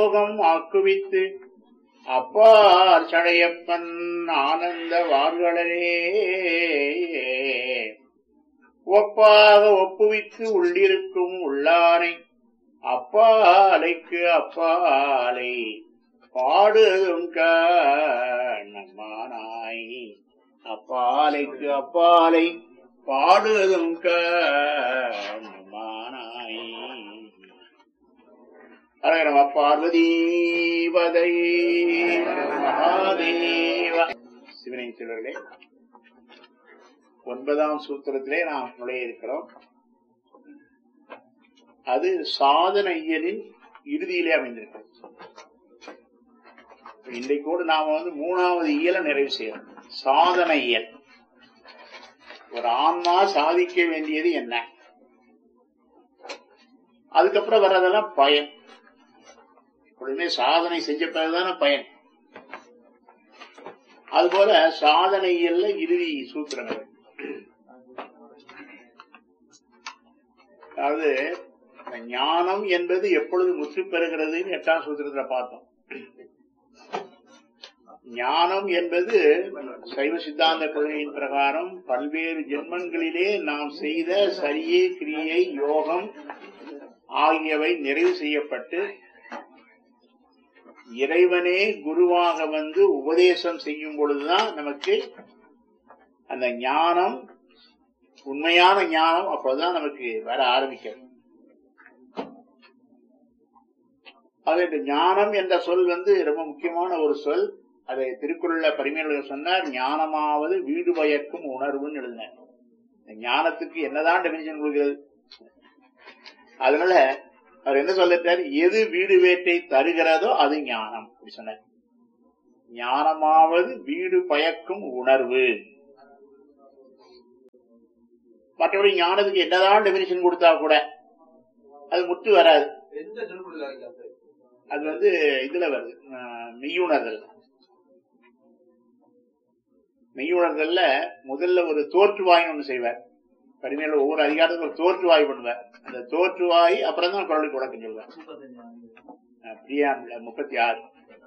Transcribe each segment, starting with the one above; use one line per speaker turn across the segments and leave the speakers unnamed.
யோகம் ஆக்குவித்து அப்பார் சடையப்பன் ஆனந்த வார்களே ஒப்பாக ஒப்புவித்து உள்ளிருக்கும் உள்ளானை அப்பாலைக்கு அப்பாலை பாடுதும் நம்மானாய் அப்பாலைக்கு அப்பாலை பாடுதும் நம்மானாய் ஹர நம பார்வதீபதை மகாதேவ சிவனை செல்வர்களே ஒன்பதாம் சூத்திரத்திலே நாம் நுழைய இருக்கிறோம் அது சாதன இயலின் இறுதியிலே அமைந்திருக்கிறது இன்றைக்கோடு நாம வந்து மூணாவது இயலை நிறைவு செய்யறோம் சாதன இயல் ஒரு ஆன்மா சாதிக்க வேண்டியது என்ன அதுக்கப்புறம் வர்றதெல்லாம் பயன் எப்பொழுதுமே சாதனை செஞ்ச பிறகுதானே பயன் அதுபோல சாதனையில இறுதி சூத்திரங்கள் அதாவது ஞானம் என்பது எப்பொழுது முற்று பெறுகிறதுன்னு எட்டாம் சூத்திரத்துல பார்த்தோம் ஞானம் என்பது சைவ சித்தாந்த கொள்கையின் பிரகாரம் பல்வேறு ஜென்மங்களிலே நாம் செய்த சரியே கிரியை யோகம் ஆகியவை நிறைவு செய்யப்பட்டு இறைவனே குருவாக வந்து உபதேசம் செய்யும் பொழுதுதான் நமக்கு அந்த ஞானம் உண்மையான ஞானம் அப்போதான் நமக்கு வர ஆரம்பிக்கிறது ஆக இந்த ஞானம் என்ற சொல் வந்து ரொம்ப முக்கியமான ஒரு சொல் அதை திருக்குறள்ல பரிமையாளர்கள் சொன்னார் ஞானமாவது வீடு பயக்கும் உணர்வுன்னு எழுதினார் ஞானத்துக்கு என்னதான் டெபினிஷன் கொடுக்கிறது அதனால அவர் என்ன சொல்லிட்டார் எது வீடு வேட்டை தருகிறதோ அது ஞானம் அப்படி சொன்னார் ஞானமாவது வீடு பயக்கும் உணர்வு மற்றபடி ஞானத்துக்கு என்னதான் டெபினிஷன் கொடுத்தா கூட அது முற்று வராது அது வந்து இதுல வருது மெய்யுணர்தல் மெய்யுணர்தல்ல முதல்ல ஒரு தோற்றுவாய் ஒண்ணு செய்வார் பரிமையில ஒவ்வொரு அதிகாரத்துக்கு ஒரு தோற்றுவாய் பண்ணுவார் அந்த தோற்றுவாய் அப்புறம் தான் குரலுக்கு உடக்கம் சொல்வார் பிரியா முப்பத்தி ஆறு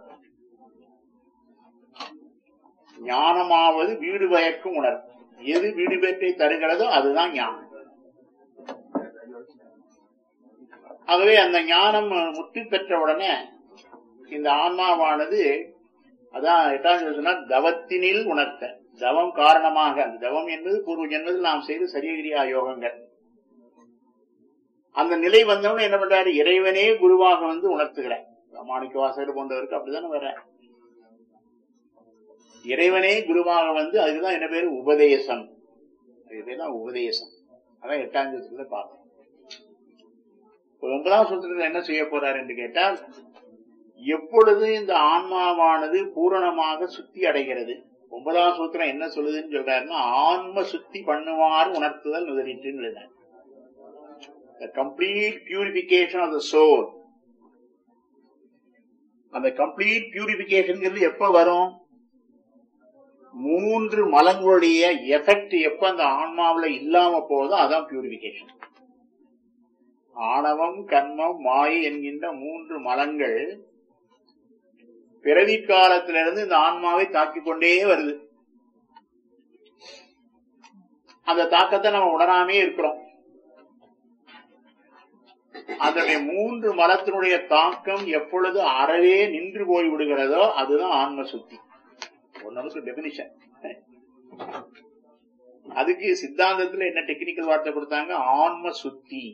ஞானமாவது வீடு பயக்கும் உணர்வு எது வீடு பேட்டை தருகிறதோ அதுதான் ஞானம் ஆகவே அந்த ஞானம் முற்றி பெற்ற உடனே இந்த ஆன்மாவானது அதான் எட்டாம் சொன்னா தவத்தினில் உணர்த்த தவம் காரணமாக அந்த தவம் என்பது பூர்வ ஜென்மத்தில் நாம் செய்த சரியகிரியா யோகங்கள் அந்த நிலை வந்தவன என்ன பண்றாரு இறைவனே குருவாக வந்து உணர்த்துகிறார் மாணிக்க வாசகர் போன்றவருக்கு அப்படித்தானே வர இறைவனே குருவாக வந்து அதுக்குதான் என்ன பேரு உபதேசம் இதுதான் உபதேசம் அதான் எட்டாம் சூத்திரத்துல பார்த்தோம் ஒன்பதாம் சூத்திரத்தில் என்ன செய்ய போறார் என்று கேட்டால் எப்பொழுது இந்த ஆன்மாவானது பூரணமாக சுத்தி அடைகிறது ஒன்பதாம் சூத்திரம் என்ன சொல்லுதுன்னு சொல்றாருன்னா ஆன்ம சுத்தி பண்ணுமாறு உணர்த்துதல் முதலீட்டு complete purification of the soul அந்த கம்ப்ளீட் பியூரிபிகேஷன் எப்ப வரும் மூன்று மலங்களுடைய எஃபெக்ட் எப்ப அந்த ஆன்மாவில இல்லாம போதோ அதான் பியூரிபிகேஷன் ஆணவம் கர்மம் மாயை என்கின்ற மூன்று மலங்கள் பிறவி காலத்திலிருந்து இந்த ஆன்மாவை தாக்கிக் கொண்டே வருது அந்த தாக்கத்தை நம்ம உணராமே இருக்கிறோம் அதனுடைய மூன்று மலத்தினுடைய தாக்கம் எப்பொழுது அறவே நின்று போய் விடுகிறதோ அதுதான் ஆன்ம சுத்தி ஒன்னு டெபினிஷன் அதுக்கு சித்தாந்தத்துல என்ன டெக்னிக்கல் வார்த்தை கொடுத்தாங்க ஆன்ம சுத்தி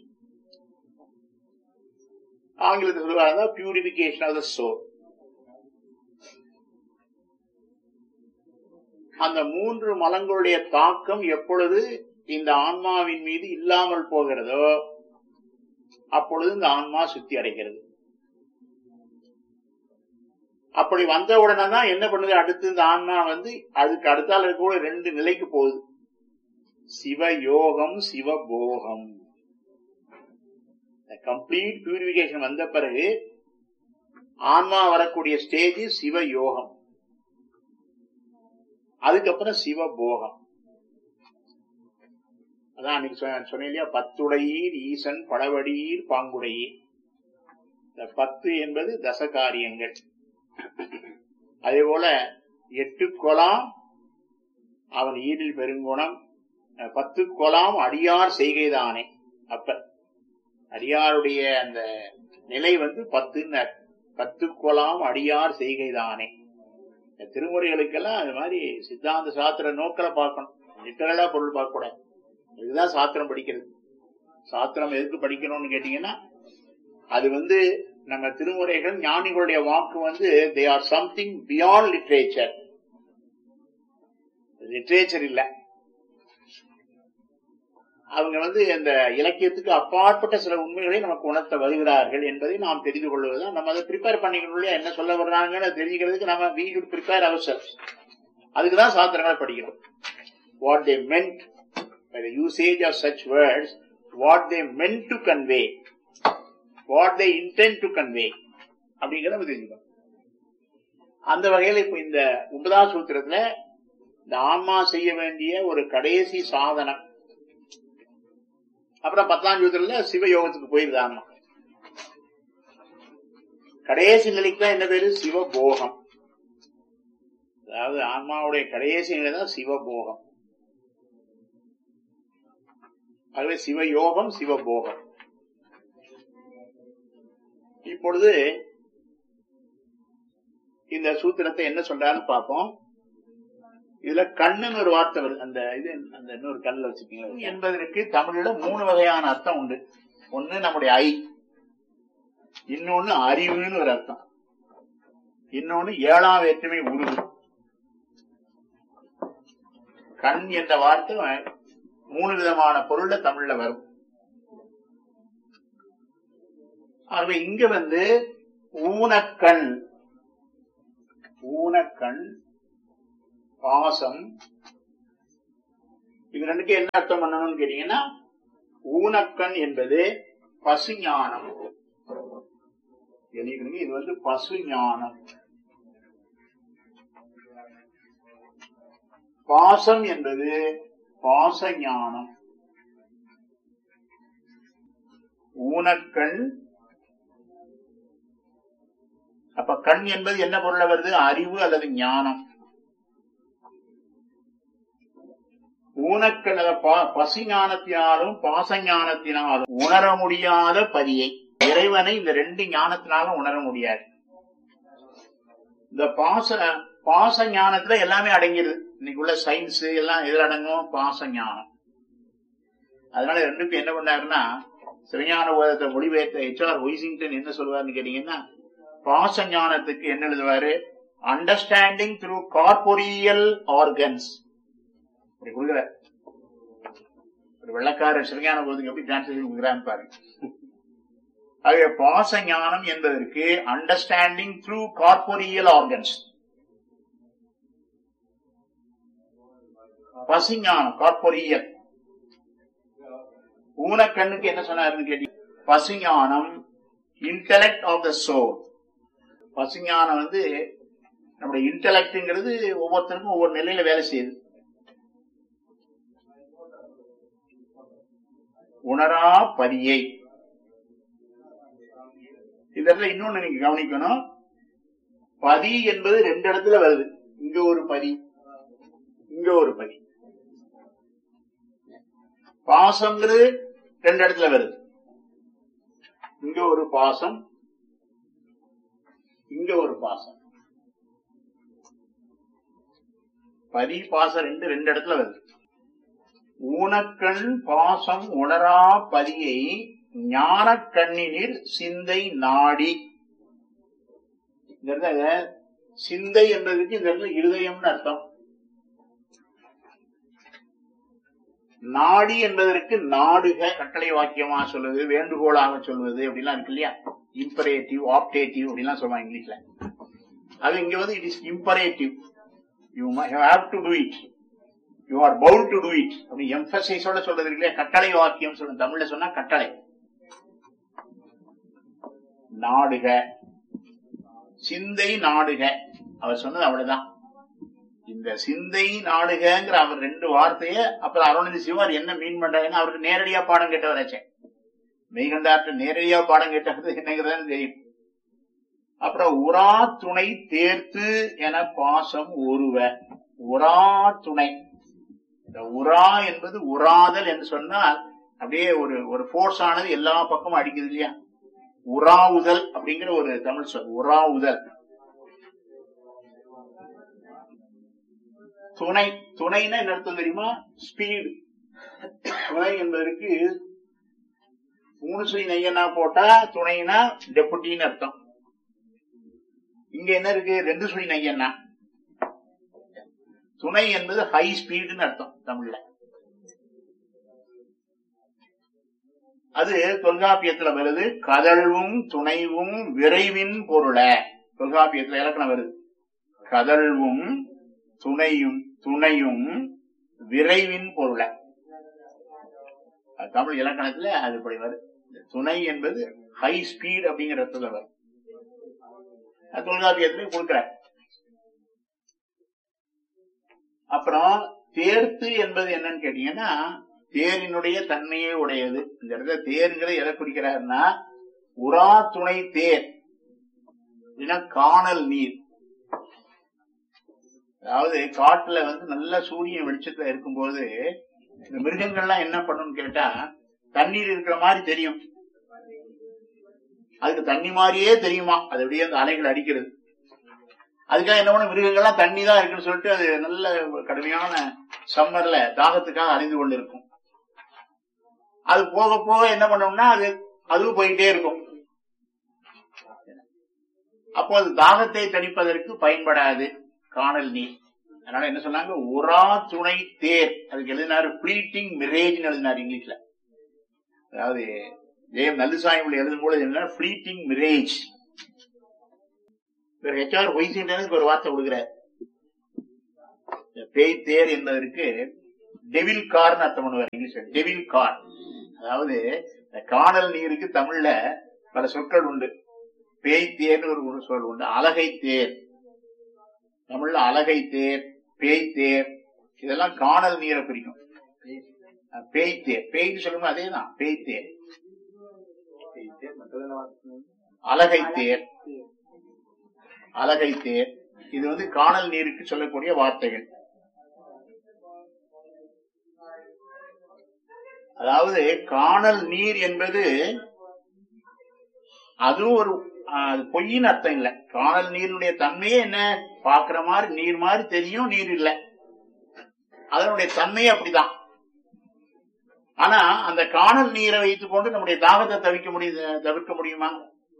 ஆங்கிலத்தில் சொல்லுவாங்க பியூரிபிகேஷன் ஆஃப் த சோல் அந்த மூன்று மலங்களுடைய தாக்கம் எப்பொழுது இந்த ஆன்மாவின் மீது இல்லாமல் போகிறதோ அப்பொழுது இந்த ஆன்மா சுத்தி அடைகிறது அப்படி வந்த உடனே தான் என்ன பண்ணுது அடுத்து இந்த ஆன்மா வந்து அதுக்கு அடுத்தால கூட ரெண்டு நிலைக்கு போகுது சிவ யோகம் சிவபோகம் கம்ப்ளீட் பியூரிபிகேஷன் வந்த பிறகு ஆன்மா வரக்கூடிய ஸ்டேஜ் சிவ யோகம் அதுக்கப்புறம் சிவபோகம் அதான் அன்னைக்கு சொன்னேன் இல்லையா பத்துடையீர் ஈசன் படவடியீர் பாங்குடையீர் இந்த பத்து என்பது தசகாரியங்கள் அதே போல எட்டு கொலாம் அவன் ஈரில் பெருங்குணம் அஹ், பத்து கொலாம் அடியார் செய்கைதானே அப்ப அடியாருடைய அந்த நிலை வந்து பத்துன்னு பத்து கொலாம் அடியார் செய்கைதானே இந்த திருமுறைகளுக்கெல்லாம் அது மாதிரி சித்தாந்த சாத்திர நோக்கில பார்க்கணும் லிட்டரலா பொருள் பார்க்க கூடாது இதுதான் சாத்திரம் படிக்கிறது சாத்திரம் எதுக்கு படிக்கணும்னு கேட்டீங்கன்னா அது வந்து நம்ம திருமுறைகள் ஞானிகளுடைய வாக்கு வந்து they are something beyond literature literature இல்ல அவங்க வந்து இந்த இலக்கியத்துக்கு அப்பாற்பட்ட சில உண்மைகளை நமக்கு உணர்த்த வருகிறார்கள் என்பதை நாம் தெரிந்து கொள்வதுதான் நம்ம அதை ப்ரிப்பேர் பண்ணிக்கணும் இல்லையா என்ன சொல்ல வர்றாங்கன்னு தெரிஞ்சுக்கிறதுக்கு நம்ம வி should prepare ourselves அதுக்குதான் சாத்திரங்களை படிக்கணும் what they meant by the usage of such words what they meant to convey what they intend to convey அப்படிங்கறத நம்ம தெரிஞ்சுக்கணும் அந்த வகையில இப்ப இந்த உபதா சூத்திரத்துல இந்த ஆன்மா செய்ய வேண்டிய ஒரு கடைசி சாதனம் அப்புறம் பத்தாம் சூத்திரத்துல சிவயோகத்துக்கு போயிருது ஆன்மா கடைசி நிலைக்கு தான் என்ன பேரு சிவபோகம் அதாவது ஆன்மாவுடைய கடைசி நிலை தான் சிவபோகம் ஆகவே சிவயோகம் சிவபோகம் இப்பொழுது இந்த சூத்திரத்தை என்ன சொல்றாருன்னு பார்ப்போம் இதுல கண்ணுன்னு ஒரு வார்த்தை வருது அந்த இது அந்த இன்னொரு கண்ணில் வச்சுக்கீங்க என்பதற்கு தமிழ்ல மூணு வகையான அர்த்தம் உண்டு ஒண்ணு நம்முடைய ஐ இன்னொன்னு அறிவுன்னு ஒரு அர்த்தம் இன்னொன்னு ஏழாம் வேற்றுமை உருவு கண் என்ற வார்த்தை மூணு விதமான பொருள்ல தமிழ்ல வரும் ஆகவே இங்க வந்து ஊனக்கண் ஊனக்கண் பாசம் இது ரெண்டுக்கு என்ன அர்த்தம் பண்ணணும்னு கேட்டீங்கன்னா ஊனக்கண் என்பது பசுஞானம் எழுதிக்கணுங்க இது வந்து பசு ஞானம் பாசம் என்பது பாச ஞானம் ஊனக்கண் அப்ப கண் என்பது என்ன பொருள வருது அறிவு அல்லது ஞானம் ஊனக்கண் அத பா- பசி ஞானத்தினாலும் பாச ஞானத்தினாலும் உணர முடியாத பதியை இறைவனை இந்த ரெண்டு ஞானத்தினாலும் உணர முடியாது இந்த பாச பாச ஞானத்துல எல்லாமே அடங்கிடுது இன்னைக்கு உள்ள சயின்ஸ் எல்லாம் எதில் அடங்கும் பாச ஞானம் அதனால ரெண்டுக்கும் என்ன பண்ணாருன்னா சிவஞான உலகத்தை மொழிபெயர்த்த ஹெச்ஆர் ஒய்சிங்டன் என்ன சொல்லுவாருன்னு கேட்டீங்கன்னா பாச ஞானத்துக்கு என்ன எழுதுவாரு அண்டர்ஸ்டாண்டிங் த்ரூ கார்பொரியல் ஆர்கன்ஸ் இப்படி கொடுக்குற ஒரு வெள்ளக்கார சிவஞான போதுக்கு எப்படி டிரான்ஸ்லேஷன் கொடுக்குறான்னு பாருங்க ஆகவே பாச ஞானம் என்பதற்கு அண்டர்ஸ்டாண்டிங் த்ரூ கார்பொரியல் ஆர்கன்ஸ் பசுஞானம் கார்பொரியல் ஊனக்கண்ணுக்கு என்ன சொன்னாருன்னு கேட்டீங்க பசுஞானம் இன்டலெக்ட் ஆஃப் த சோல் பசுஞானம் வந்து நம்முடைய இன்டலெக்ட்ங்கிறது ஒவ்வொருத்தருக்கும் ஒவ்வொரு நிலையில வேலை செய்யுது உணரா பதியை இதெல்லாம் இன்னொன்னு நீங்க கவனிக்கணும் பதி என்பது ரெண்டு இடத்துல வருது இங்க ஒரு பதி இங்க ஒரு பதி பாசம்ங்கிறது ரெண்டு இடத்துல வருது இங்க ஒரு பாசம் இங்க ஒரு பாசம் பதி பாசம் ரெண்டு ரெண்டு இடத்துல வருது ஊனக்கண் பாசம் உணரா பதியை ஞான கண்ணினில் சிந்தை நாடி இந்த இடத்துல சிந்தை என்பதற்கு இந்த இடத்துல இருதயம்னு அர்த்தம் நாடி என்பதற்கு நாடுக கட்டளை வாக்கியமா சொல்லுது வேண்டுகோளாக சொல்வது அப்படிலாம் இருக்கு இல்லையா இம்பரேட்டிவ் ஆப்டேட்டிவ் அப்படிலாம் சொல்லுவாங்க இங்கிலீஷ்ல அது இங்க வந்து it is imperative you have to do it you are bound to do it அப்படி எம்பசைஸோட சொல்றது இருக்கு இல்லையா கட்டளை வாக்கியம் சொல்லுங்க தமிழ்ல சொன்னா கட்டளை நாடுக சிந்தை நாடுக அவர் சொன்னது அவ்வளவுதான் இந்த சிந்தை நாடுகங்கிற அவர் ரெண்டு வார்த்தைய அப்புறம் அருணந்தி சிவார் என்ன மீன் பண்றாருன்னு அவருக்கு நேரடியா பாடம் கேட்டவராச்சே மெய்கண்டார்ட்ட நேரடியா பாடம் கேட்டது என்னங்கிறது தெரியும் அப்புறம் உரா துணை தேர்த்து என பாசம் ஒருவ உரா துணை இந்த உரா என்பது உராதல் என்று சொன்னால் அப்படியே ஒரு ஒரு ஃபோர்ஸ் ஆனது எல்லா பக்கமும் அடிக்குது இல்லையா உராவுதல் அப்படிங்கிற ஒரு தமிழ் சொல் உராவுதல் துணை துணைன்னா என்ன அர்த்தம் தெரியுமா ஸ்பீடு துணை என்பதற்கு மூணு சுழி நெய்யனா போட்டா துணைனா டெபுட்டின்னு அர்த்தம் இங்க என்ன இருக்கு ரெண்டு சுழி நெய்யன்னா துணை என்பது ஹை ஸ்பீடுன்னு அர்த்தம் தமிழ்ல அது தொல்காப்பியத்துல வருது கதழ்வும் துணைவும் விரைவின் பொருள தொல்காப்பியத்துல இலக்கணம் வருது கதழ்வும் துணையும் துணையும் விரைவின் பொருள அது தமிழ் இலக்கணத்துல அது இப்படி வருது இந்த துணை என்பது ஹை ஸ்பீட் அப்படிங்கிற அர்த்தத்துல வரும் அது தொல்காப்பியத்திலே கொடுக்கிறார் அப்புறம் தேர்த்து என்பது என்னன்னு கேட்டீங்கன்னா தேரினுடைய தன்மையே உடையது இந்த இடத்துல தேருங்கிற எதை குறிக்கிறாருன்னா உரா துணை தேர் இல்லைன்னா காணல் நீர் அதாவது காட்டுல வந்து நல்ல சூரியன் வெளிச்சத்துல இருக்கும்போது இந்த மிருகங்கள்லாம் என்ன பண்ணும்னு கேட்டா தண்ணீர் இருக்கிற மாதிரி தெரியும் அதுக்கு தண்ணி மாதிரியே தெரியுமா அது அப்படியே அந்த அலைகள் அடிக்கிறது அதுக்காக என்ன பண்ண மிருகங்கள்லாம் தண்ணி தான் இருக்குன்னு சொல்லிட்டு அது நல்ல கடுமையான சம்மர்ல தாகத்துக்காக அழிந்து கொண்டு இருக்கும் அது போக போக என்ன பண்ணோம்னா அது அதுவும் போயிட்டே இருக்கும் அப்போ அது தாகத்தை தணிப்பதற்கு பயன்படாது காணல் நீர் அதனால என்ன சொன்னாங்க உரா துணை தேர் அதுக்கு எழுதினாரு பிளீட்டிங் மிரேஜ் எழுதினார் இங்கிலீஷ்ல அதாவது ஜெயம் நல்லுசாமி எழுதும் போது என்ன பிளீட்டிங் மிரேஜ் ஹெச்ஆர் ஒய்சின்டனுக்கு ஒரு வார்த்தை கொடுக்கிறார் பேய் தேர் என்பதற்கு டெவில் கார்னு அர்த்தம் பண்ணுவார் இங்கிலீஷ்ல டெவில் கார் அதாவது இந்த காணல் நீருக்கு தமிழ்ல பல சொற்கள் உண்டு பேய் தேர்னு ஒரு ஒரு சொல் உண்டு அலகை தேர் தமிழ்ல அலகை தேர் பேய் தேர் இதெல்லாம் காணல் நீரை குறிக்கும் பேய் தேர் பேய்னு சொல்லும்போது அதேதான் பேய் தேர் அலகை தேர் அலகை தேர் இது வந்து காணல் நீருக்கு சொல்லக்கூடிய வார்த்தைகள் அதாவது காணல் நீர் என்பது அதுவும் ஒரு அது பொய்யின் அர்த்தம் இல்ல காணல் நீரினுடைய தன்மையே என்ன பாக்குற மாதிரி நீர் மாதிரி தெரியும் நீர் இல்ல அதனுடைய தன்மையே அப்படிதான் ஆனா அந்த காணல் நீரை வைத்துக் கொண்டு நம்முடைய தாகத்தை தவிக்க முடியுது தவிர்க்க முடியுமா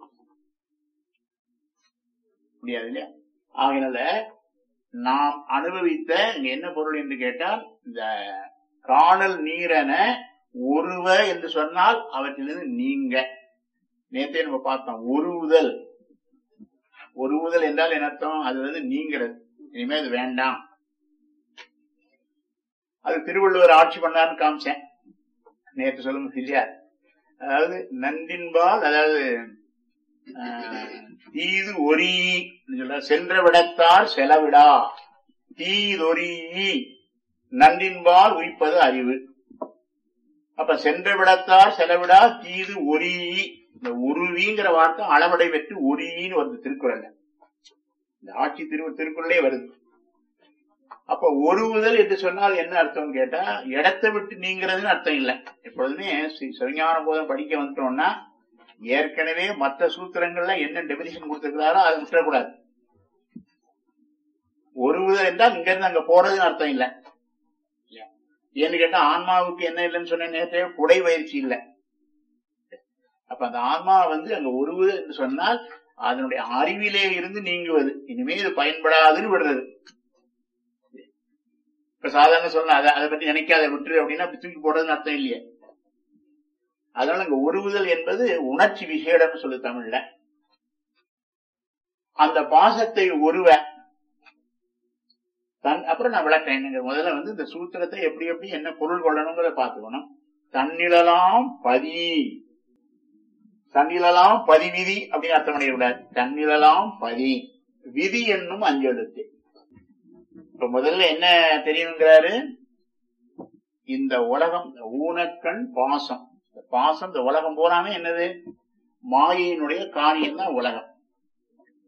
முடியாது இல்லையா ஆகினால நாம் அனுபவித்த இங்க என்ன பொருள் என்று கேட்டால் இந்த காணல் நீரென ஒருவ என்று சொன்னால் அவற்றிலிருந்து நீங்க நேத்தே நம்ம பார்த்தோம் ஒருவுதல் ஒருவுதல் என்றால் என்ன அர்த்தம் அது வந்து நீங்கிறது இனிமே அது வேண்டாம் அது திருவள்ளுவர் ஆட்சி பண்ணாருன்னு காமிச்சேன் நேற்று சொல்லும் இல்லையா அதாவது நன்றின்பால் அதாவது தீது ஒரி சென்ற விடத்தார் செலவிடா தீதொரி நன்றின்பால் உயிப்பது அறிவு அப்ப சென்ற விடத்தார் செலவிடா தீது ஒரி இந்த உருவிங்கிற வார்த்தை அளவடை வெற்றி ஒரின்னு வருது திருக்குறள்ல இந்த ஆட்சி திரு திருக்குறளே வருது அப்ப ஒருவுதல் என்று சொன்னால் என்ன அர்த்தம் கேட்டா இடத்தை விட்டு நீங்கிறதுன்னு அர்த்தம் இல்லை எப்பொழுதுமே சிவஞான போதம் படிக்க வந்துட்டோம்னா ஏற்கனவே மற்ற சூத்திரங்கள்ல என்ன டெபினிஷன் கொடுத்திருக்கிறாரோ அதை விட்டுறக்கூடாது ஒருவுதல் என்றால் இங்க இருந்து அங்க போறதுன்னு அர்த்தம் இல்லை ஏன்னு கேட்டா ஆன்மாவுக்கு என்ன இல்லைன்னு சொன்ன நேரத்தே புடை பயிற்சி இல்லை அப்ப அந்த ஆன்மா வந்து அங்க ஒருவது என்று சொன்னால் அதனுடைய அறிவிலே இருந்து நீங்குவது இனிமே இது பயன்படாதுன்னு விடுறது இப்ப சாதாரண சொன்ன அதை அதை பத்தி நினைக்காத விட்டுரு அப்படின்னா அப்படி தூக்கி போடுறதுன்னு அர்த்தம் இல்லையே அதனால இங்க ஒருவுதல் என்பது உணர்ச்சி விசேடம்னு சொல்லு தமிழ்ல அந்த பாசத்தை ஒருவ தன் அப்புறம் நான் விளக்கேன் முதல்ல வந்து இந்த சூத்திரத்தை எப்படி எப்படி என்ன பொருள் கொள்ளணுங்கிறத பாத்துக்கணும் தன்னிழலாம் பதி தன்னிழலாம் பதி விதி அப்படின்னு அர்த்தம் பண்ணிடக்கூடாது தன்னிழலாம் பதி விதி என்னும் அஞ்செழுத்து இப்ப முதல்ல என்ன தெரியணுங்கிறாரு இந்த உலகம் ஊனக்கண் பாசம் பாசம் இந்த உலகம் போறாமே என்னது மாயினுடைய காரியம் தான் உலகம்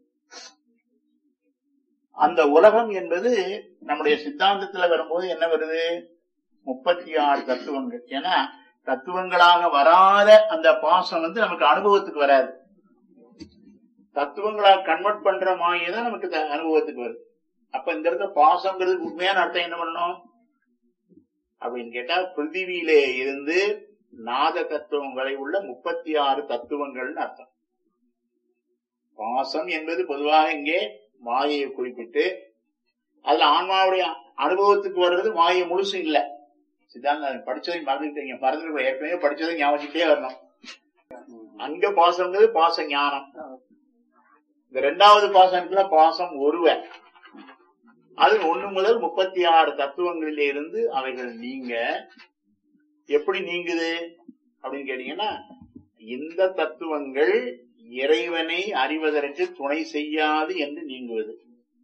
அந்த உலகம் என்பது நம்முடைய சித்தாந்தத்துல வரும்போது என்ன வருது முப்பத்தி ஆறு தத்துவங்கள் ஏன்னா தத்துவங்களாக வராத அந்த பாசம் வந்து நமக்கு அனுபவத்துக்கு வராது தத்துவங்களாக கன்வெர்ட் பண்ற மாயை தான் நமக்கு த- அனுபவத்துக்கு வருது அப்ப இந்த இடத்துல பாசங்கிறதுக்கு உண்மையான அர்த்தம் என்ன பண்ணணும் அப்படின்னு கேட்டா பிருத்திவியிலே இருந்து நாத தத்துவம் வரை உள்ள முப்பத்தி ஆறு தத்துவங்கள்னு அர்த்தம் பாசம் என்பது பொதுவாக இங்கே மாயையை குறிப்பிட்டு அதுல ஆன்மாவுடைய அனுபவத்துக்கு வர்றது மாயை முழுசு இல்ல சித்தாந்தம் படிச்சதை மறந்துட்டீங்க மறந்துட்டு ஏற்கனவே படிச்சதை ஞாபகத்துட்டே வரணும் அங்க பாசம்ங்கிறது பாச ஞானம் இந்த ரெண்டாவது பாசத்துல பாசம் ஒருவ அது ஒண்ணு முதல் முப்பத்தி ஆறு தத்துவங்களிலே இருந்து அவைகள் நீங்க எப்படி நீங்குது அப்படின்னு கேட்டீங்கன்னா இந்த தத்துவங்கள் இறைவனை அறிவதற்கு துணை செய்யாது என்று நீங்குவது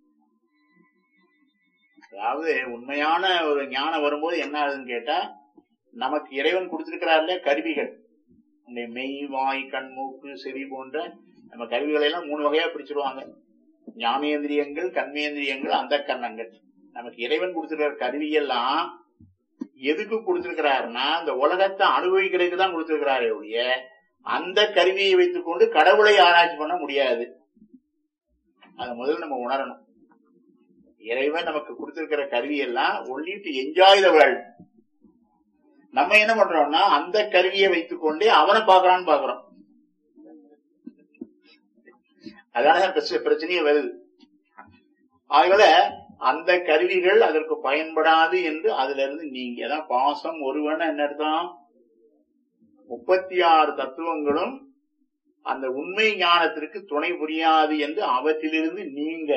அதாவது உண்மையான ஒரு ஞானம் வரும்போது என்ன ஆகுதுன்னு கேட்டா நமக்கு இறைவன் கொடுத்திருக்கிறார்ல கருவிகள் இந்த மெய் வாய் கண் மூக்கு செவி போன்ற நம்ம கருவிகளை எல்லாம் மூணு வகையா பிரிச்சிருவாங்க ஞானேந்திரியங்கள் கண்மேந்திரியங்கள் அந்த கண்ணங்கள் நமக்கு இறைவன் கொடுத்திருக்கிற கருவியெல்லாம் எதுக்கு கொடுத்திருக்கிறாருன்னா இந்த உலகத்தை அனுபவிக்கிறதுக்கு தான் கொடுத்திருக்கிறாரே ஒழிய அந்த கருவியை வைத்துக் கொண்டு கடவுளை ஆராய்ச்சி பண்ண முடியாது அதை முதல்ல நம்ம உணரணும் இறைவன் நமக்கு கொடுத்திருக்கிற கருவியெல்லாம் only to enjoy the world நம்ம என்ன பண்றோம்னா அந்த கருவியை வைத்துக் கொண்டே அவனை பாக்குறான்னு பாக்குறோம் அதனாலதான் பிரச்ச- பிரச்சனையே வருது ஆகவே அந்த கருவிகள் அதற்கு பயன்படாது என்று அதுல இருந்து நீங்க அதான் பாசம் ஒருவன் என்ன அர்த்தம் முப்பத்தி ஆறு தத்துவங்களும் அந்த உண்மை ஞானத்திற்கு துணை புரியாது என்று அவற்றிலிருந்து நீங்க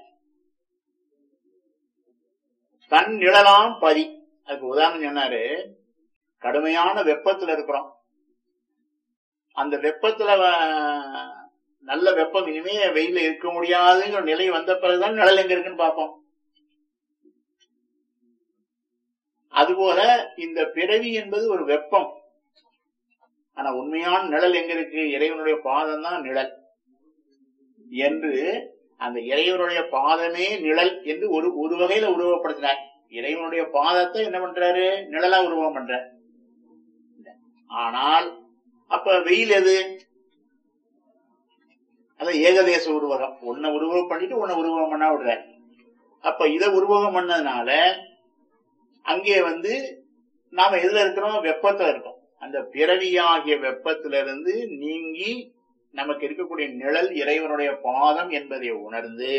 தன் நிழலாம் பரி அதுக்கு உதாரணம் சொன்னாரு கடுமையான வெப்பத்துல இருக்கிறோம் அந்த வெப்பத்துல வ- நல்ல வெப்பம் இனிமே வெயில இருக்க முடியாதுங்கிற நிலை வந்த பிறகுதான் நிழல் எங்க இருக்குன்னு பார்ப்போம் அதுபோல இந்த பிறவி என்பது ஒரு வெப்பம் ஆனா உண்மையான நிழல் எங்க இருக்கு இறைவனுடைய பாதம் தான் நிழல் என்று அந்த இறைவனுடைய பாதமே நிழல் என்று ஒரு ஒரு வகையில உருவப்படுத்தினார் இறைவனுடைய பாதத்தை என்ன பண்றாரு நிழலா உருவம் பண்றார் ஆனால் அப்ப வெயில் எது அது ஏகதேச உருவகம் ஒன்ன உருவகம் பண்ணிட்டு உன்னை உருவகம் பண்ணா விடுற அப்ப இத உருவகம் பண்ணதுனால அங்கே வந்து நாம எதுல இருக்கிறோம் வெப்பத்துல இருக்கோம் அந்த பிறவியாகிய வெப்பத்திலிருந்து நீங்கி நமக்கு இருக்கக்கூடிய நிழல் இறைவனுடைய பாதம் என்பதை உணர்ந்து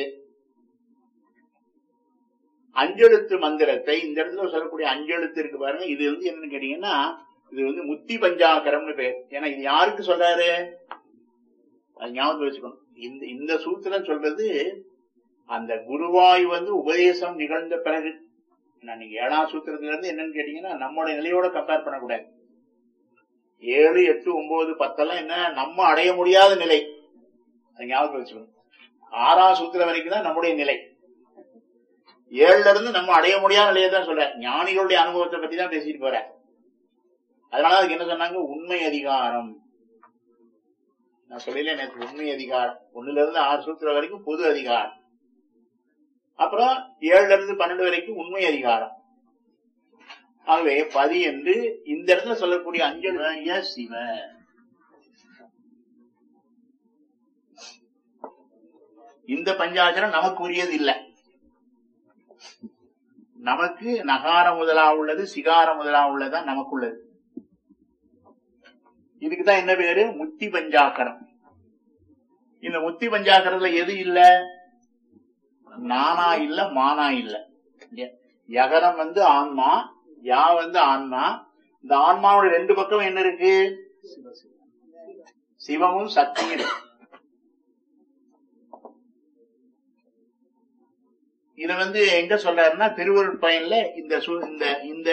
அஞ்செழுத்து மந்திரத்தை இந்த இடத்துல சொல்லக்கூடிய அஞ்செழுத்து இருக்கு பாருங்க இது வந்து என்னன்னு கேட்டீங்கன்னா இது வந்து முத்தி பஞ்சாகரம்னு பேர் ஏன்னா இது யாருக்கு சொல்றாரு அது ஞாபகம் வச்சுக்கணும் இந்த இந்த சூத்திரம் சொல்றது அந்த குருவாய் வந்து உபதேசம் நிகழ்ந்த பிறகு நான் நீங்க ஏழாம் சூத்திரத்துல இருந்து என்னன்னு கேட்டீங்கன்னா நம்மளுடைய நிலையோட கம்பேர் பண்ணக்கூடாது ஏழு எட்டு ஒன்பது பத்தெல்லாம் என்ன நம்ம அடைய முடியாத நிலை அது ஞாபகம் வச்சுக்கணும் ஆறாம் சூத்திரம் வரைக்கும் தான் நம்முடைய நிலை ஏழுல இருந்து நம்ம அடைய முடியாத நிலையை தான் சொல்ற ஞானிகளுடைய அனுபவத்தை பத்தி தான் பேசிட்டு போற அதனால அதுக்கு என்ன சொன்னாங்க உண்மை அதிகாரம் நான் சொல்லல நேற்று உண்மை அதிகாரம் ஒண்ணுல இருந்து ஆறு சூத்திரம் வரைக்கும் பொது அதிகாரம் அப்புறம் ஏழுல இருந்து பன்னெண்டு வரைக்கும் உண்மை அதிகாரம் ஆகவே பதி என்று இந்த இடத்துல சொல்லக்கூடிய அஞ்சல் ய சிவ இந்த பஞ்சாச்சரம் நமக்கு உரியது இல்லை நமக்கு நகார முதலா உள்ளது சிகார முதலா உள்ளதுதான் நமக்கு உள்ளது இதுக்குதான் என்ன பேரு முத்தி பஞ்சாக்கரம் இந்த முத்தி பஞ்சாக்கரத்துல எது இல்ல நானா இல்ல மானா இல்ல ய- யகரம் வந்து ஆன்மா யா வந்து ஆன்மா இந்த ஆன்மாவோட ரெண்டு பக்கம் என்ன இருக்கு சிவமும் சக்தியும் இருக்கு. இத வந்து எங்க சொல்றாருன்னா திருவருட்பயன்ல இந்த சு- இந்த இந்த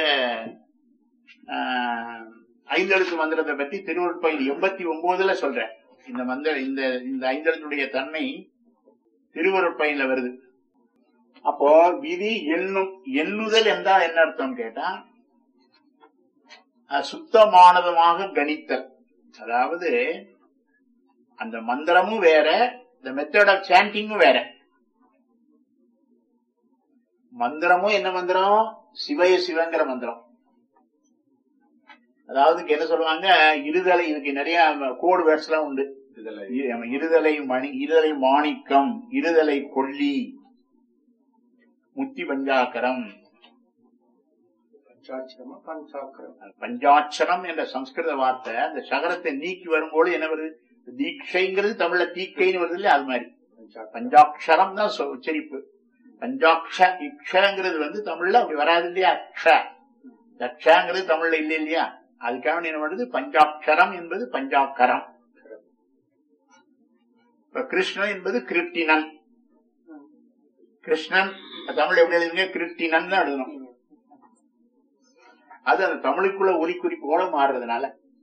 ஆஹ், ஐந்தெழுத்து மந்திரத்தை பத்தி திருவருட்பயன் எண்பத்தி ஒன்பதுல சொல்றேன் இந்த மந்திர இந்த இந்த ஐந்தெழுத்துடைய தன்மை திருவருட்பயன்ல வருது அப்போ விதி எண்ணும் எண்ணுதல் என்றால் என்ன அர்த்தம் கேட்டா அஹ், சுத்தமானதுமாக கணித்தல் அதாவது அந்த மந்திரமும் வேற இந்த மெத்தட் ஆஃப் சாண்டிங்கும் வேற மந்திரமும் என்ன மந்திரம் சிவய சிவங்கிற மந்திரம் அதாவது இங்க என்ன சொல்லுவாங்க இருதலை இதுக்கு நிறைய கோடு வேர்ட்ஸ் எல்லாம் உண்டு இ- ஆமா, இருதலை மணி இருதலை மாணிக்கம் இருதலை கொல்லி முத்தி பஞ்சாக்கரம்
பஞ்சாட்சரமா பஞ்சாக்கரம்
பஞ்சாட்சரம் என்ற சம்ஸ்கிருத வார்த்தை அந்த சகரத்தை நீக்கி வரும்போது என்ன வருது தீட்சைங்கிறது தமிழ்ல தீக்கைன்னு வருது இல்லையா அது மாதிரி
பஞ்சாக்கரம்
பஞ்சாட்சரம் தான் சொ- உச்சரிப்பு பஞ்சாட்ச இக்ஷங்கிறது வந்து தமிழ்ல அப்படி வராது இல்லையா அக்ஷ தக்ஷங்கிறது தமிழ்ல இல்லை இல்லையா அதுக்காக வேண்டி என்ன பண்ணுது பஞ்சாட்சரம் என்பது பஞ்சாக்கரம் இப்ப கிருஷ்ணன் என்பது கிருட்டினன் கிருஷ்ணன் தமிழ் எப்படி எழுதுங்க கிருட்டினன் தான் எழுதணும் அது அந்த தமிழுக்குள்ள ஒலி குறிப்போட மாறுறதுனால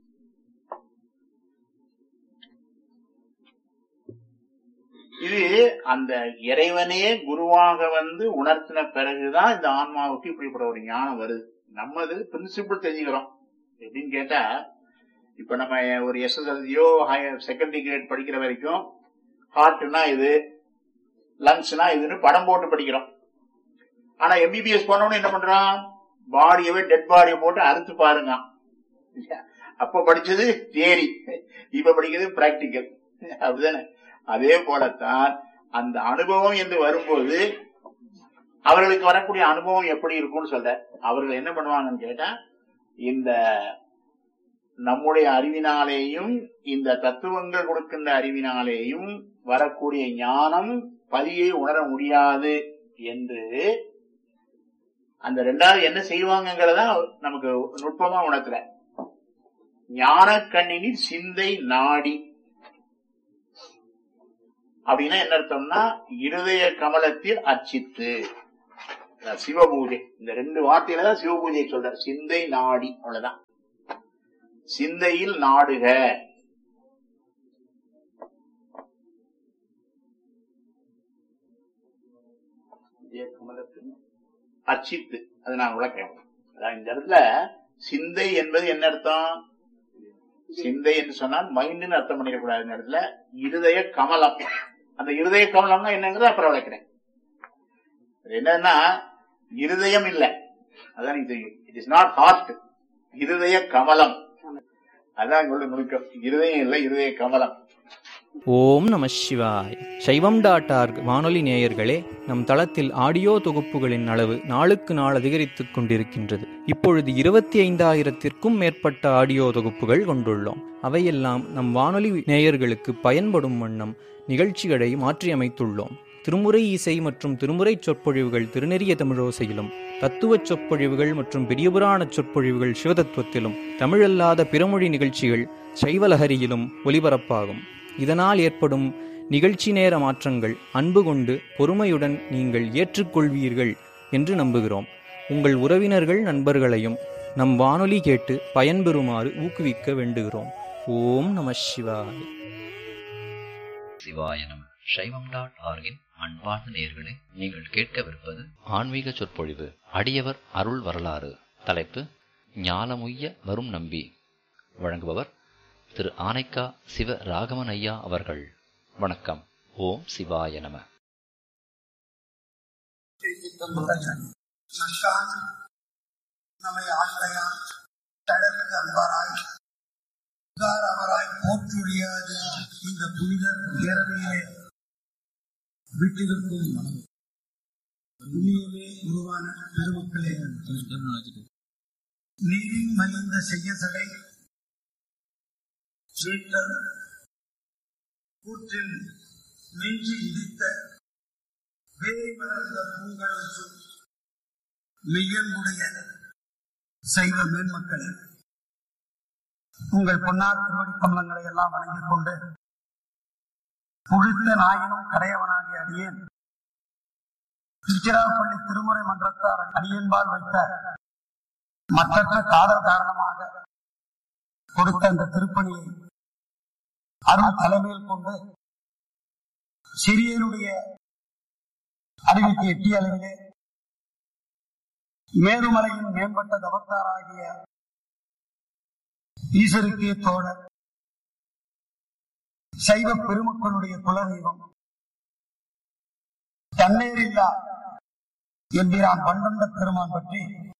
இது அந்த இறைவனே குருவாக வந்து உணர்த்தின பிறகுதான் இந்த ஆன்மாவுக்கு இப்படிப்பட்ட ஒரு ஞானம் வருது நம்ம இது பிரின்சிபிள் தெரிஞ்சுக்கிறோம் எப்படின்னு கேட்டா இப்ப நம்ம ஒரு எஸ்எஸ்எல்சியோ செகண்டரி கிரேட் படிக்கிற வரைக்கும் ஹார்ட்னா இது லங்ஸ்னா இதுன்னு படம் போட்டு படிக்கிறோம் ஆனா எம்பிபிஎஸ் போனவனு என்ன பண்றான் பாடியவே டெட் பாடியை போட்டு அறுத்து பாருங்க அப்ப படிச்சது தியரி இப்ப படிக்கிறது பிராக்டிக்கல் அப்படிதானே அதே போலத்தான் அந்த அனுபவம் என்று வரும்போது அவர்களுக்கு வரக்கூடிய அனுபவம் எப்படி இருக்கும்னு சொல்ற அவர்கள் என்ன பண்ணுவாங்கன்னு கேட்டா இந்த நம்முடைய அறிவினாலேயும் இந்த தத்துவங்கள் கொடுக்கின்ற அறிவினாலேயும் வரக்கூடிய ஞானம் பதியை உணர முடியாது என்று அந்த ரெண்டாவது என்ன செய்வாங்கிறத நமக்கு நுட்பமா உணர்த்துற ஞான கண்ணினில் சிந்தை நாடி அப்படின்னா என்ன அர்த்தம்னா இருதய கமலத்தில் அர்ச்சித்து அதான் சிவபூஜை இந்த ரெண்டு வார்த்தையில தான் சிவபூஜையை சொல்ற சிந்தை நாடி அவ்வளவுதான் சிந்தையில் நாடுக
இதய கமலத்தின்
அர்ச்சித்து அது நான் விளக்கிறேன் அதான் இந்த இடத்துல சிந்தை என்பது என்ன அர்த்தம் சிந்தை என்று சொன்னால் மைண்டுன்னு அர்த்தம் பண்ணிடக்கூடாது இந்த இடத்துல இருதய கமலம் அந்த இருதய கமலம்னா என்னங்கிறத அப்புறம் விளக்கிறேன் அது என்னன்னா இருதயம் இல்ல அதான் நீங்க தெரியும் இட் இஸ் நாட் ஹார்ட் இருதய கமலம் அதான் இங்க நுணுக்கம் இருதயம் இல்ல இருதய கமலம்
ஓம் நம சிவாய் சைவம் டாட் ஆர்க் வானொலி நேயர்களே நம் தளத்தில் ஆடியோ தொகுப்புகளின் அளவு நாளுக்கு நாள் அதிகரித்துக் கொண்டிருக்கின்றது இப்பொழுது இருபத்தி ஐந்தாயிரத்திற்கும் மேற்பட்ட ஆடியோ தொகுப்புகள் கொண்டுள்ளோம் அவையெல்லாம் நம் வானொலி நேயர்களுக்கு பயன்படும் வண்ணம் நிகழ்ச்சிகளை மாற்றியமைத்துள்ளோம் திருமுறை இசை மற்றும் திருமுறை சொற்பொழிவுகள் திருநெறிய தமிழோசையிலும் தத்துவச் சொற்பொழிவுகள் மற்றும் பெரியபுராண சொற்பொழிவுகள் சிவதத்துவத்திலும் தமிழல்லாத பிறமொழி நிகழ்ச்சிகள் சைவலஹரியிலும் ஒலிபரப்பாகும் இதனால் ஏற்படும் நிகழ்ச்சி நேர மாற்றங்கள் அன்பு கொண்டு பொறுமையுடன் நீங்கள் ஏற்றுக்கொள்வீர்கள் என்று நம்புகிறோம் உங்கள் உறவினர்கள் நண்பர்களையும் நம் வானொலி கேட்டு பயன்பெறுமாறு ஊக்குவிக்க வேண்டுகிறோம் ஓம் நம சிவாய்
சிவாய நம சைவம் டாட் ஆர்கின் அன்பார்ந்த நேயர்களே நீங்கள் கேட்கவிருப்பது ஆன்மீக சொற்பொழிவு அடியவர் அருள் வரலாறு தலைப்பு ஞானமுய்ய வரும் நம்பி வழங்குபவர் திரு ஆனைக்கா சிவ ராகவன் ஐயா அவர்கள் வணக்கம் ஓம் சிவாய நம
நக்கான் நம்மை ஆண்டையான் கடலுக்கு அன்பாராய் உதாரவராய் போற்றுழியாது இந்த புனிதர் பேரவையிலே விட்டிருக்கும் புண்ணியமே உருவான பெருமக்களே நீரின் மலிந்த செய்ய சடை சீட்டல் கூற்றில் நெஞ்சு இடித்த வேய் மலர்ந்த பூங்கடல் மெய்யன்புடைய சைவ மேன்மக்களே உங்கள் பொன்னார் திருவடி கமலங்களை எல்லாம் வணங்கிக் கொண்டு புழுத்த நாயினும் கடையவனாகிய அடியேன் திருச்சிராப்பள்ளி திருமுறை மன்றத்தார் அடியன்பால் வைத்த மற்றற்ற காதல் காரணமாக கொடுத்த அந்த திருப்பணியை அருள் தலைமையில் கொண்டு சிறியனுடைய அறிவிக்கு எட்டிய அளவிலே மேருமலையின் மேம்பட்ட தவத்தாராகிய ஈஸ்வருக்கே தோழர் சைவ பெருமக்களுடைய குலதெய்வம் தண்ணீரில்லா எம்பிரான் பண்டண்ட பெருமான் பற்றி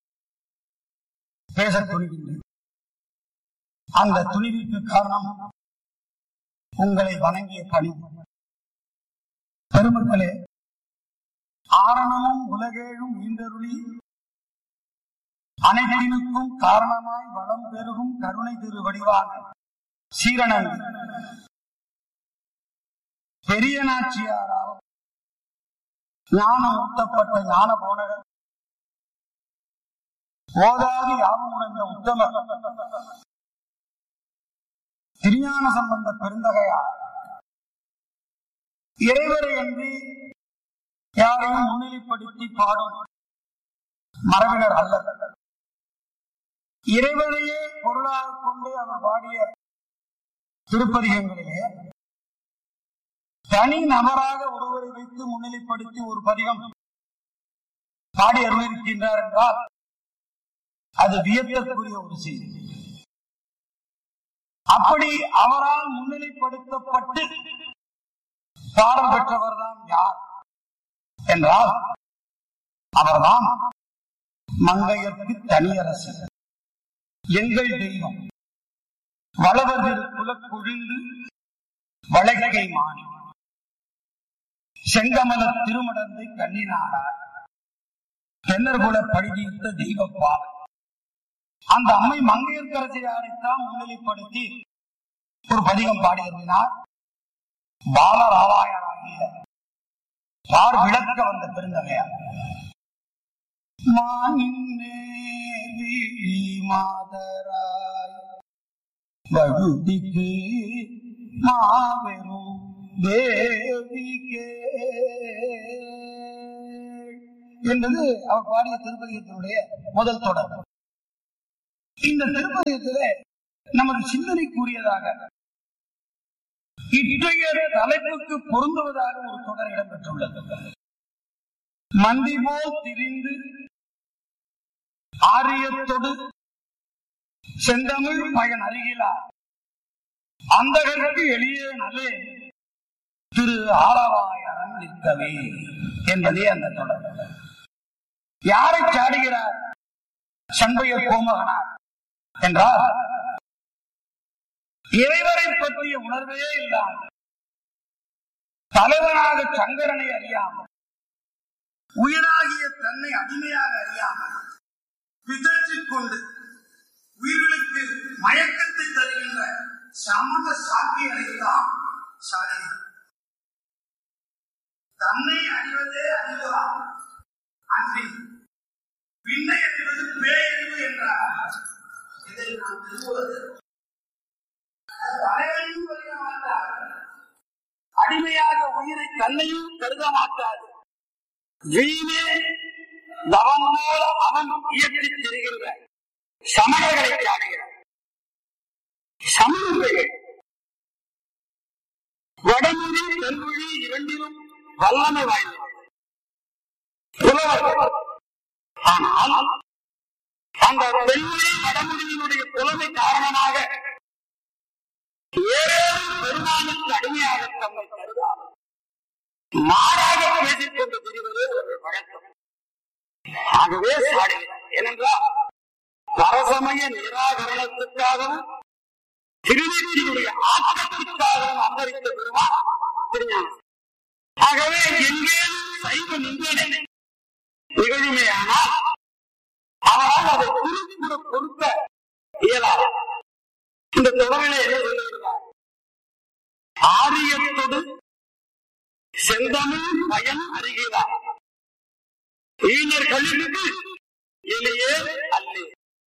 பேச துணிகின்றேன் அந்த துணிவிற்கு காரணம் உங்களை வணங்கிய பணி பெருமக்களே ஆரணமும் உலகேழும் ஈந்தருளி அனைத்தினுக்கும் காரணமாய் வளம் பெருகும் கருணை திரு வடிவான சீரணன் பெரிய நாச்சியாரால் ஞானம் ஊட்டப்பட்ட ஞான போனகர் ஓதாது யாவும் உணர்ந்த உத்தமர் திருஞான சம்பந்த பெருந்தகையார் இறைவரை அன்றி யாரையும் முன்னிலைப்படுத்தி பாடும் மரபினர் அல்ல இறைவனையே பொருளாக கொண்டு அவர் பாடிய திருப்பதிகங்களிலே தனி நபராக ஒருவரை வைத்து முன்னிலைப்படுத்தி ஒரு பதிகம் பாடி அருளிருக்கின்றார் என்றால் அது வியப்பிற்குரிய ஒரு செய்தி அப்படி அவரால் முன்னிலைப்படுத்தப்பட்டு பாடல் பெற்றவர்தான் யார் என்றால் அவர்தான் மங்கையர்க்கு தனியரசு எங்கள் தெய்வம் வளவர் திரு குலக்குழிந்து வழக்கை மாறி செங்கமல திருமடந்தை கண்ணினாரார் தென்னர்குல பழிதீர்த்த தெய்வ பாவை அந்த அம்மை மங்கையர்கரசியாரைத்தான் முன்னிலைப்படுத்தி ஒரு பதிகம் பாடியிருந்தார் பாலராவாயராகிய பார் விளக்க வந்த பெருந்தகையார் மானின்னேவி மாதராய் வழுதிக்கு மாபெரும் தேவிகே என்பது அவர் பாடிய திருப்பதிகத்தினுடைய முதல் தொடர் இந்த திருப்பதிகத்திலே நமது சிந்தனைக்குரியதாக இன்றைய தலைப்புக்கு பொருந்துவதாக ஒரு தொடர் இடம்பெற்றுள்ளது மண்டி போல் திரிந்து ஆரியத்தொடு செந்தமிழ் பயன் அருகிலா அந்தகருக்கு எளிய நல்லே திரு ஆலவாயரன் நிற்கவே என்பதே அந்த தொடர் யாரை சாடுகிறார் சண்பைய கோமகனார் என்றால் இறைவரை பற்றிய உணர்வே இல்லாமல் தலைவனாக சங்கரனை அறியாமல் உயிராகிய தன்னை அடிமையாக அறியாமல் பிதற்றிக் கொண்டு உயிர்களுக்கு மயக்கத்தை தருகின்ற சமூக சாக்கியரைத்தான் சாடுகிறார் தன்னை அறிவதே அறிவுதான் அன்றி பின்னை அறிவது பேரறிவு என்றார் இதை நான் திரும்புவது தலைவனையும் அறிய மாட்டார் அடிமையாக உயிரை தன்னையும் கருத மாட்டார் வீணே தவம் போல அவன் இயற்றித் திரிகின்ற சமயங்களை காணுகிறார் சமயங்கள் வடமொழி தென்மொழி இரண்டிலும் வல்லமை வாய்ந்தது புலவர் ஆனால் அந்த தென்மொழி வடமொழியினுடைய புலமை காரணமாக ஏழேனும் பெருமானுக்கு அடிமையாக தம்மை கருதாமல் மாறாக பேசிக் கொண்டு திரிவது ஒரு வழக்கம் ஆகவே சாடுகிறார் ஏனென்றால் பரசமய நிராகரணத்துக்காகவும் திருநெற்றியுடைய ஆக்கத்திற்காகவும் அம்பரித்த பெருமான் திருஞானம் ஆகவே எங்கேயும் சைவ நிந்தனை நிகழுமேயானால் அவரால் அதை குறிப்பிட பொறுத்த இயலாது இந்த தொடரிலே என்ன சொல்லுகிறார் ஆரியத்தோடு செந்தமிழ் பயன் அறிகிறார் ஈனர்களுக்கு எளியே அல்லே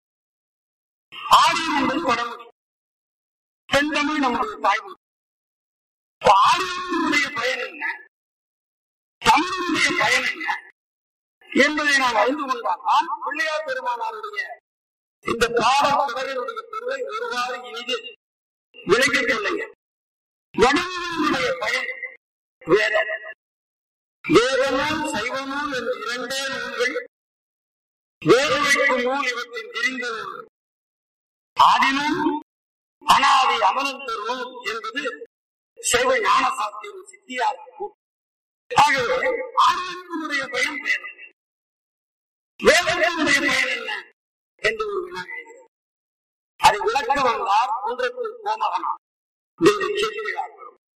ஆரியம் என்பது வடமொழி செந்தமிழ் நம்முடைய தாய்மொழி ஆரியத்தினுடைய பயன் என்ன தமிழுடைய பயன் என்ன என்பதை நாம் அறிந்து கொண்டால் பிள்ளையார் பெருமானாருடைய இந்த பாடல் தொடரினுடைய பொருளை ஒருவாறு இனிது விளக்கிக் கொள்ளுங்க வடமொழியினுடைய பயன் வேற வேதமும் சைவமும் என்ற இரண்டே நூல்கள் வேறுவைக்கும் நூல் இவற்றின் தெரிந்த நூல் ஆதினும் அனாதி அமரந்த நூல் என்பது சைவ ஞான சாஸ்திரம் சித்தியார் கூற்று. ஆகவே ஆரியத்தினுடைய பயம் வேதம் வடமொழியினுடைய பயன் என்ன என்று ஒரு வினா எழுகிறது அதை விளக்க வந்தார் குன்றத்தில் கோமகனார் செய்திகளார்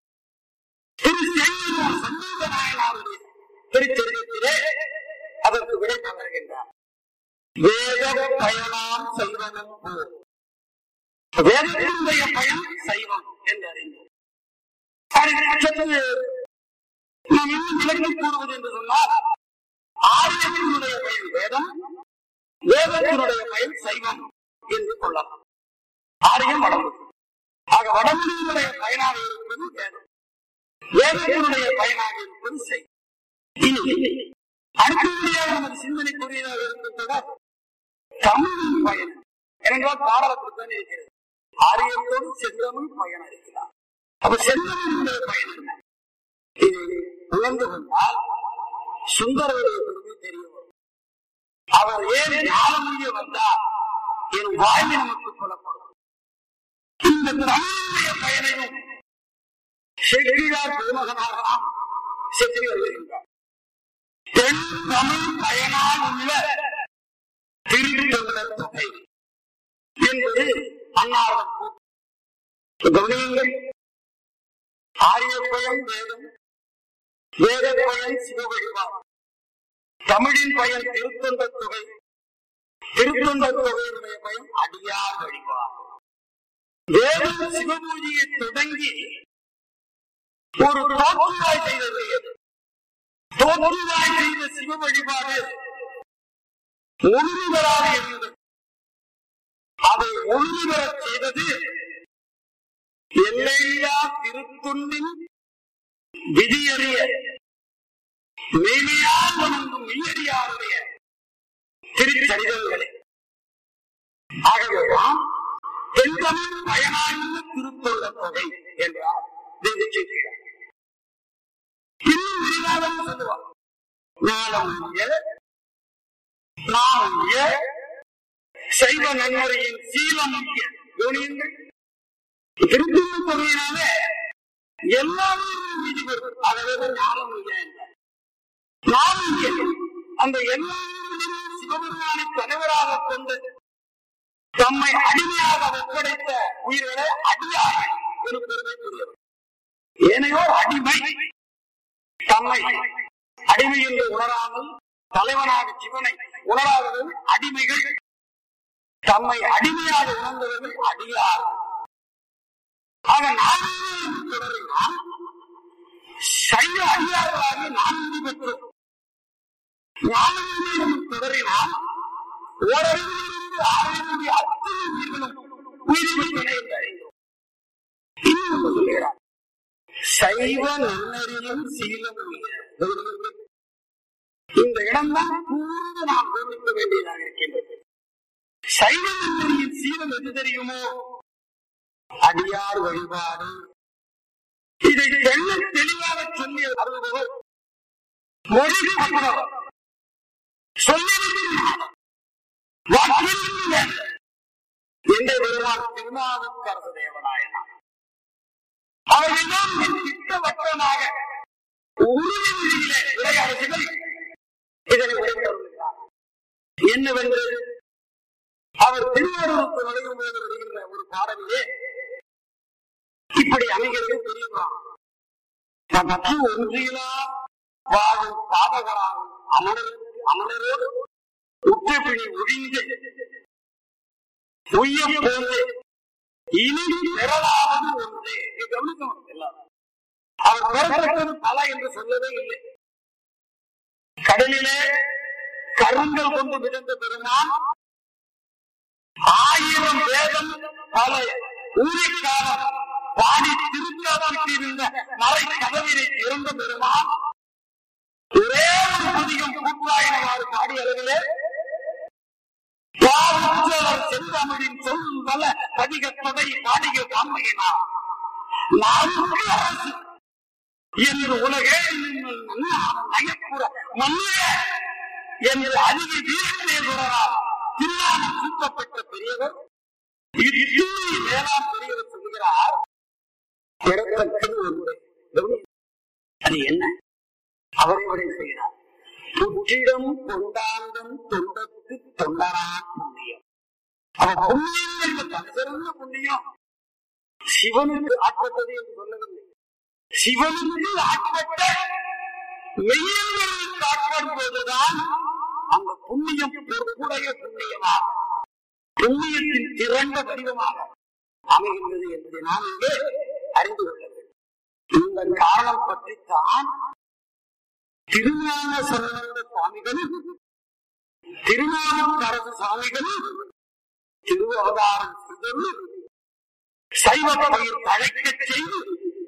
திரு சேங்கூர் சண்முக நாயனாருடைய திருச்செருகத்திலே அதற்கு விடை தந்திருக்கின்றார் வேத பயனாம் செய்வனும் போல் வேதத்தினுடைய பயன் சைவம் என்று அறிந்தோம் சற்று நாம் இன்னும் விளக்கி கூறுவது என்று சொன்னால் ஆரியத்தினுடைய பயன் வேதம் வேதத்தினுடைய பயன் சைவம் என்று கொள்ளலாம் ஆரியம் வடமொழி ஆக வடமொழியினுடைய பயனாக இருப்பது வேதம் வேதத்தினுடைய பயனாக இருப்பது சைவம் இனி அடுத்தபடியாக நமது சிந்தனைக்குரியதாக இருக்கின்றன தமிழின் பயன் ஏனென்றால் பாடலத்தில் தான் இருக்கிறது ஆரியத்தோடு செந்தமிழ் பயன் அறிகிறார் அப்ப செந்தமிழுடைய பயன் என்ன இது உணர்ந்து கொண்டால் சுந்தரருடைய பெருமை தெரிய வரும் அவர் ஏன் ஞானமொழிய வந்தார் என் வாழ்வு நமக்கு புலப்படும் இந்த தமிழுடைய பயனையும் செட்டியார் பெருமகனாக நாம் செற்றி வருகின்றார் தென் தமிழ் பயனால் உள்ள திருத்தொடர் தொகை என்பது அன்னாரன் கூற்று கவனியுங்கள் ஆரிய பயன் வேதம் வேத பயன் சிவ வழிபாடு தமிழின் பயன் திருத்தொண்ட தொகை திருத்தொண்ட தொகையினுடைய பயன் அடியார் வழிபாடு வேதம் சிவபூஜையை தொடங்கி ஒரு தோற்றுவாய் செய்தது எது? தோற்றுவாய் செய்த சிவ வழிபாடு ஒன்றுவராக இருந்தது அதை ஒன்றுவரச் செய்தது எல்லையில்லா திருத்துண்டின் விதியறிய மெய்மையால் வணங்கும் மெய்யடியாருடைய திருச்சரிதங்களே ஆகவேதான் தென்தமிழ் பயனாயுள்ள திருத்தொள்ள தொகை என்றார் இந்த செய்திகள். இன்னும் விரிவாக சொல்லுவார் ஞானம் நாம் சைவ நன்முறையின் சீலம் யோனியங்கள் திருத்தொள்ள தொகையினாலே எல்லாமே விதி பெறும் ஆகவே ஞானம் இல்லை என்றார். நாம் இங்கே அந்த எல்லா சிவபெருமானை தலைவராக கொண்டு தம்மை அடிமையாக ஒப்படைத்த உயிர்களை அடியார்கள் ஒரு பெருமைக்குரியவர் ஏனையோர் அடிமை தம்மை அடிமை என்று உணராமல் தலைவனாக சிவனை உணராதவர்கள் அடிமைகள் தம்மை அடிமையாக உணர்ந்தவர்கள் அடியார்கள் ஆக நாம் தொடரினால் சைவ அடியார்களாக நாம் உறுதி பெற்றோம் ஞானம் தொடரினால் ஓரறிவிலிருந்து ஆறினுடைய அத்தனை உயிர்களும் உயிரிழந்தன என்று அறிந்தோம் இன்னும் ஒன்று சொல்லுகிறார் சைவ நன்னறியும் சீலம் இந்த இடம்தான் கூர்ந்து நாம் கவனிக்க வேண்டியதாக இருக்கின்றது சைவ நன்னறியின் சீலம் எது தெரியுமோ அடியார் வழிபாடு இதை தெல்ல தெளிவாக சொல்லி அருள்பவர் மொழி கற்றவர் சொல்லியிருக்கிறார் வாக்கில் என்ற பெருமாள் திருநாவுக்கரசு தேவநாயனார் அவர்களெல்லாம் திட்டவட்டமாக உறுதியிலே விளையாடுகள் இதனை உரைத்தருகிறார் என்னவென்று அவர் திருவாரூருக்கு நுழையும் போது வருகின்ற ஒரு பாடலிலே இப்படி அமைகிறது தெரியுமா தனக்கு ஒன்றிலா வாழும் பாதகராகும் அமரர் அமரரோடு உற்றபிணி ஒழிந்து உய்ய போது இனி பெறலாவது ஒன்று நீ கவனிக்கணும் எல்லாரும் அவர் பெறப்பட்டது பல என்று சொல்லவே இல்லை கடலிலே கருங்கல் கொண்டு மிதந்த பெருமான் ஆயிரம் வேதம் பல ஊழிக்காலம் பாடி திருக்காவிட்டிருந்த மறை கதவினை திறந்த பெருமான் ஒரே ஒரு புதியம் கூட்டாயினவாறு பாடிய அளவிலே பாவச்சலர் செந்தமிழின் சொல் வல பதிகத்தொடை பாடிய காண்மையினார் நான்கு அரசு என்று உலகே நீங்கள் நன்னாமம் நயப்புற மன்னே என்று அதிக வீரத்திலே தொடரால் திருநாமம் சூட்டப்பட்ட பெரியவர் இது வேளாண் பெரியவர் சொல்கிறார் பிறத்தக்கது ஒன்று கவனி. அது என்ன அவரை விட செய்கிறார் புற்றிடம் கொண்டாந்தம் தொண்டத்து தொண்டரான் புண்ணியம் அவன் புண்ணியம் என்ற தலைசிறந்த புண்ணியம் சிவனுக்கு ஆட்பட்டது என்று சொல்லவில்லை சிவனுக்கு ஆட்பட்ட மெய்யர்களுக்கு ஆட்படும் போதுதான் அந்த புண்ணியம் பொறுப்புடைய புண்ணியமாகும் புண்ணியத்தின் திரண்ட வடிவமாக அமைகின்றது என்பதை நாம் இங்கே அறிந்து கொள்ள வேண்டும் இந்த காரணம் பற்றித்தான் திருஞான சரணந்த சுவாமிகள் திருநாவுக்கரசு சுவாமிகள் திரு அவதாரம் செய்தது சைவத்தை தழைக்கச் செய்து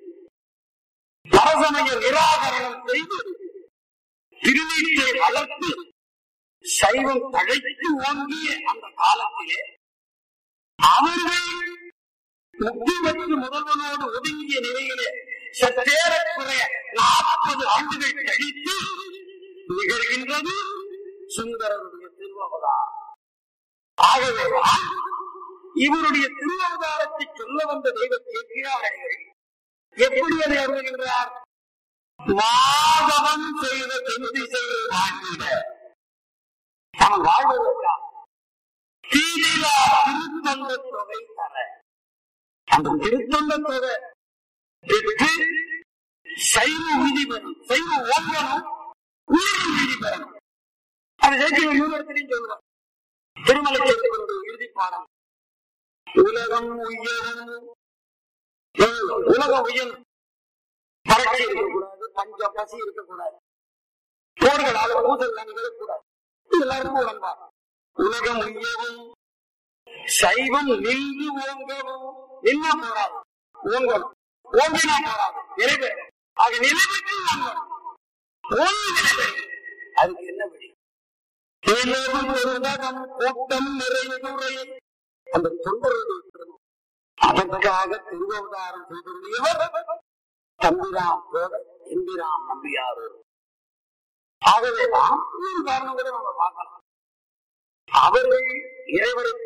பரசமய நிராகரணம் செய்து திருநீட்டை வளர்த்து சைவம் தழைத்து ஓங்கிய அந்த காலத்திலே அவர்கள் முக்தி பெற்று முதல்வனோடு ஒதுங்கிய நிலையிலே சற்றேறக்குறைய நாற்பது ஆண்டுகள் கழித்து நிகழ்கின்றது சுந்தரருடைய திருவவதாரம் ஆகவேதான் இவருடைய திருவவதாரத்தை சொல்ல வந்த தெய்வ கேட்கிறார்கள் எப்படி அதை அருள்கின்றார் மாதவன் செய்த தென்திசையில் வாழ்ந்திட அவன் வாழ்வதற்காக தீதிலா திருத்தொண்ட தொகை தர அந்த திருத்தொண்ட தொகை பெற்று சைவ விதி பெறும் சைவ ஓங்கணும் உயிரின் விதி பெறணும் அது சேர்த்து யூனிவர்சிட்டியும் சொல்லுவார் திருமலை சேர்த்து இறுதி பாடம் உலகம் உயரும் உலகம் உயரும் வறட்சி இருக்கக்கூடாது பஞ்சம் பசி இருக்கக்கூடாது போர்களால ஊசல் நிகழக்கூடாது எல்லாருக்கும் உடம்பா உலகம் உயரும் சைவம் நின்று ஓங்கவும் நின்ன போராது ஓங்கணும் ஓங்கினா போராது நிறைவேறும் ஆக நிலைமைக்கு ஓங்கணும் ஓங்கி நிலைவேறும் அதுக்கு என்ன வழி தேனோடும் ஒருவகம் கூட்டம் நிறைவுரை அந்த தொண்டருடைய பெருமை. அதற்காக திருவவதாரம் செய்துள்ளவர் தம்பிராம் போத எம்பிராம் நம்பியாரோ ஆகவேதான் இன்னொரு காரணம் கூட நம்ம பார்க்கலாம் அவர்கள் இறைவரை